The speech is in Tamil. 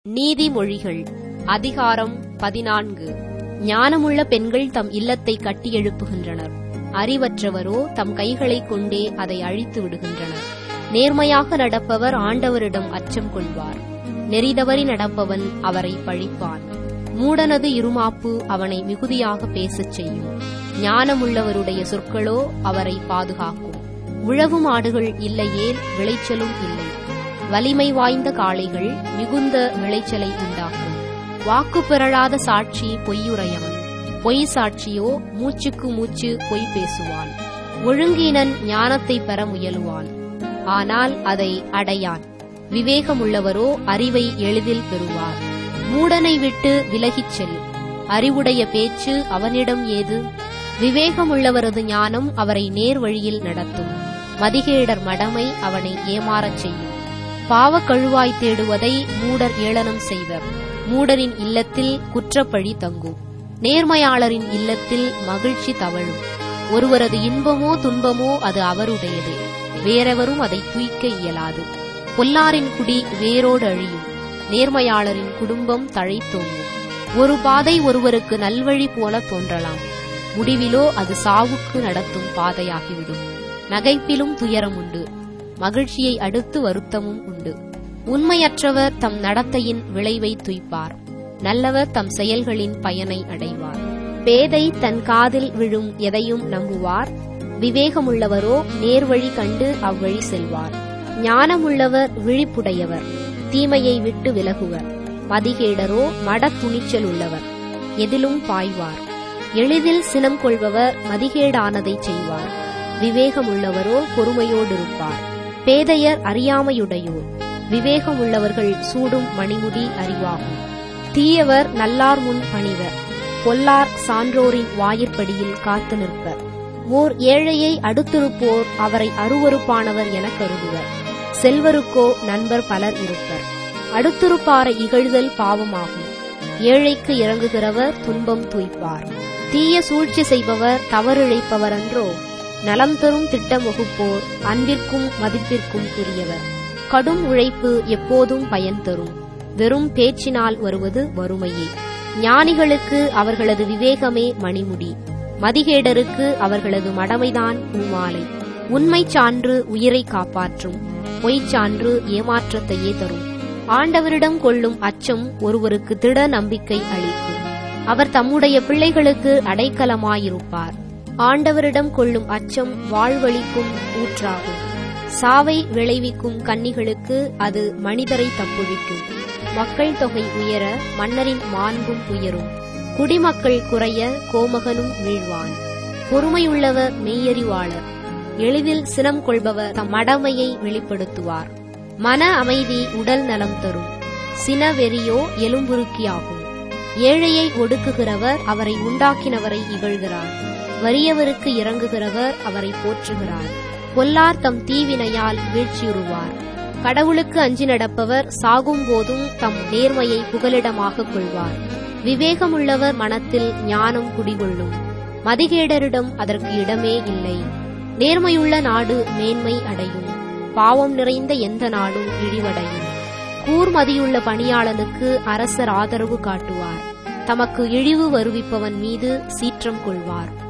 நீதிமொழிகள் அதிகாரம் பதினான்கு ஞானமுள்ள பெண்கள் தம் இல்லத்தை கட்டி எழுப்புகின்றனர் அறிவற்றவரோ தம் கைகளைக் கொண்டே அதை அழித்து விடுகின்றனர் நேர்மையாக நடப்பவர் ஆண்டவரிடம் அச்சம் கொள்வார் நெறிதவறி நடப்பவன் அவரை பழிப்பான் மூடனது இருமாப்பு அவனை மிகுதியாக பேசச் செய்யும் ஞானமுள்ளவருடைய சொற்களோ அவரை பாதுகாக்கும் உழவு மாடுகள் இல்லையேல் விளைச்சலும் இல்லை வலிமை வாய்ந்த காளைகள் மிகுந்த விளைச்சலை உண்டாக்கும் வாக்கு பெறலாத சாட்சி பொய்யுரையான் பொய் சாட்சியோ மூச்சுக்கு மூச்சு பொய் பேசுவான் ஒழுங்கீனன் ஞானத்தை பெற முயலுவான் ஆனால் அதை அடையான் விவேகமுள்ளவரோ அறிவை எளிதில் பெறுவார் மூடனை விட்டு விலகிச் செல் அறிவுடைய பேச்சு அவனிடம் ஏது விவேகமுள்ளவரது ஞானம் அவரை நேர் வழியில் நடத்தும் மதிகேடர் மடமை அவனை ஏமாறச் செய்யும் பாவக் கழுவாய் தேடுவதை மூடர் ஏளனம் செய்வர் மூடரின் இல்லத்தில் குற்றப்பழி தங்கும் நேர்மையாளரின் இல்லத்தில் மகிழ்ச்சி தவழும் ஒருவரது இன்பமோ துன்பமோ அது அவருடையது வேறெவரும் அதை தூய்க்க இயலாது பொல்லாரின் குடி வேரோடு அழியும் நேர்மையாளரின் குடும்பம் தழைத்தோங்கும் ஒரு பாதை ஒருவருக்கு நல்வழி போல தோன்றலாம் முடிவிலோ அது சாவுக்கு நடத்தும் பாதையாகிவிடும் நகைப்பிலும் துயரம் உண்டு மகிழ்ச்சியை அடுத்து வருத்தமும் உண்டு உண்மையற்றவர் தம் நடத்தையின் விளைவை துய்ப்பார் நல்லவர் தம் செயல்களின் பயனை அடைவார் பேதை தன் காதில் விழும் எதையும் நம்புவார் விவேகமுள்ளவரோ நேர்வழி கண்டு அவ்வழி செல்வார் ஞானமுள்ளவர் விழிப்புடையவர் தீமையை விட்டு விலகுவர் மதிகேடரோ மட துணிச்சல் உள்ளவர் எதிலும் பாய்வார் எளிதில் சினம் கொள்பவர் மதிகேடானதை செய்வார் விவேகமுள்ளவரோ பொறுமையோடிருப்பார் பேதையர் அறியாமையுடையோர் விவேகமுள்ளவர்கள் சூடும் மணிமுடி அறிவாகும் தீயவர் நல்லார் முன் பணிவர் பொல்லார் சான்றோரின் வாயிற்படியில் காத்து நிற்பர் ஓர் ஏழையை அடுத்திருப்போர் அவரை அருவருப்பானவர் என கருதுவர் செல்வருக்கோ நண்பர் பலர் இருப்பர் அடுத்திருப்பாரை இகழ்தல் பாவமாகும் ஏழைக்கு இறங்குகிறவர் துன்பம் தூய்ப்பார் தீய சூழ்ச்சி செய்பவர் தவறிழைப்பவர் அன்றோ நலம் தரும் திட்டம் வகுப்போர் அன்பிற்கும் மதிப்பிற்கும் உரியவர் கடும் உழைப்பு எப்போதும் பயன் தரும் வெறும் பேச்சினால் வருவது வறுமையே ஞானிகளுக்கு அவர்களது விவேகமே மணிமுடி மதிகேடருக்கு அவர்களது மடமைதான் பூமாலை உண்மை சான்று உயிரை காப்பாற்றும் பொய்ச் சான்று ஏமாற்றத்தையே தரும் ஆண்டவரிடம் கொள்ளும் அச்சம் ஒருவருக்கு திட நம்பிக்கை அளிக்கும் அவர் தம்முடைய பிள்ளைகளுக்கு அடைக்கலமாயிருப்பார் ஆண்டவரிடம் கொள்ளும் அச்சம் வாழ்வழிக்கும் ஊற்றாகும் சாவை விளைவிக்கும் கன்னிகளுக்கு அது மனிதரை தப்புவிக்கும் மக்கள் தொகை உயர மன்னரின் மாண்பும் உயரும் குடிமக்கள் குறைய கோமகனும் வீழ்வான் பொறுமையுள்ளவர் மெய்யறிவாளர் எளிதில் சினம் கொள்பவர் தம் மடமையை வெளிப்படுத்துவார் மன அமைதி உடல் நலம் தரும் சினவெறியோ எலும்புருக்கியாகும் ஏழையை ஒடுக்குகிறவர் அவரை உண்டாக்கினவரை இகழ்கிறார் வறியவருக்கு இறங்குகிறவர் அவரை போற்றுகிறார் பொல்லார் தம் தீவினையால் வீழ்ச்சியுறுவார் கடவுளுக்கு அஞ்சி நடப்பவர் சாகும் போதும் தம் நேர்மையை புகலிடமாக கொள்வார் விவேகமுள்ளவர் மனத்தில் ஞானம் குடிகொள்ளும் மதிகேடரிடம் அதற்கு இடமே இல்லை நேர்மையுள்ள நாடு மேன்மை அடையும் பாவம் நிறைந்த எந்த நாடும் இழிவடையும் கூர்மதியுள்ள பணியாளனுக்கு அரசர் ஆதரவு காட்டுவார் தமக்கு இழிவு வருவிப்பவன் மீது சீற்றம் கொள்வார்